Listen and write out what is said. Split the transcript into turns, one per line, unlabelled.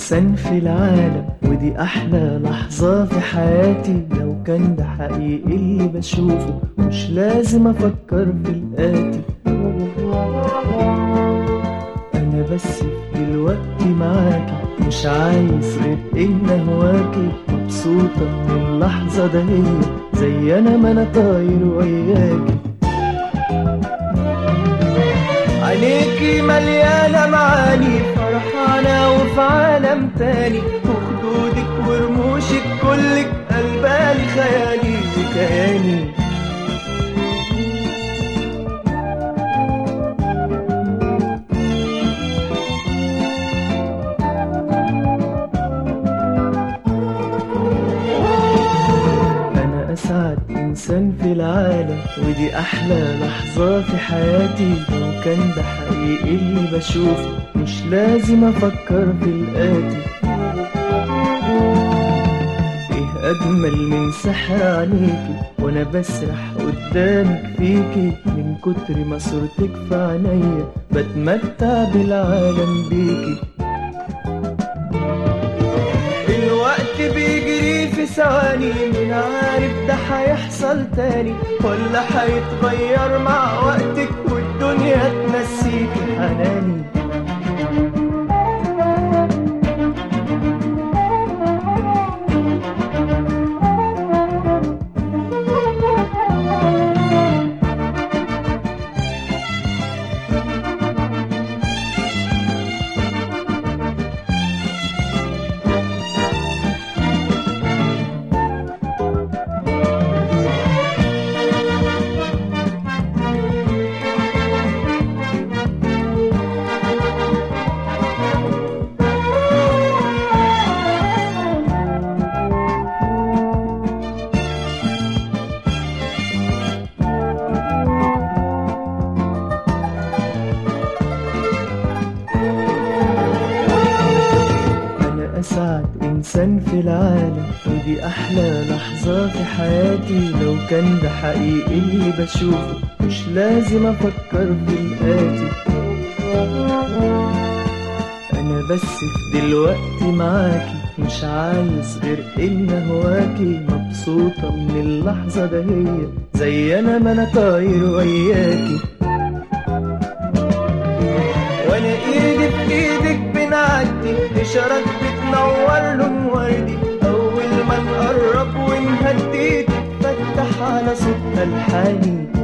إنسان في العالم ودي أحلى لحظة في حياتي لو كان ده حقيقي اللي بشوفه مش لازم أفكر في الآتي أنا بس في دلوقتي معاكي مش عايز غير إن هواكي مبسوطة من اللحظة ده هي زي أنا ما أنا طاير وياكي عينيكي مليانة معاني فرحانة وفي عالم تاني وخدودك ورموشك كلك قلبالي خيالي وكياني أنا أسعد إنسان في العالم ودي أحلى لحظة في حياتي لو كان ده حقيقي اللي بشوفه مش لازم أفكر في الآتي إيه أجمل من سحر عينيكي وأنا بسرح قدامك فيكي من كتر ما صورتك في عينيا بتمتع بالعالم بيكي الوقت بيجري في ثواني مين عارف ده هيحصل تاني ولا هيتغير مع وقتك والدنيا تنسيكي حناني أنا أسعد إنسان في العالم ودي أحلى لحظة في حياتي لو كان ده حقيقي اللي بشوفه مش لازم أفكر في الآتي أنا بس في دلوقتي معاكي مش عايز غير إن هواكي مبسوطة من اللحظة ده هي زي أنا ما أنا طاير وياكي وانا ايدي في ايدك بنعدي اشارات بتنور لون وردي اول ما نقرب ونهدي تتفتح على صوتها الحاني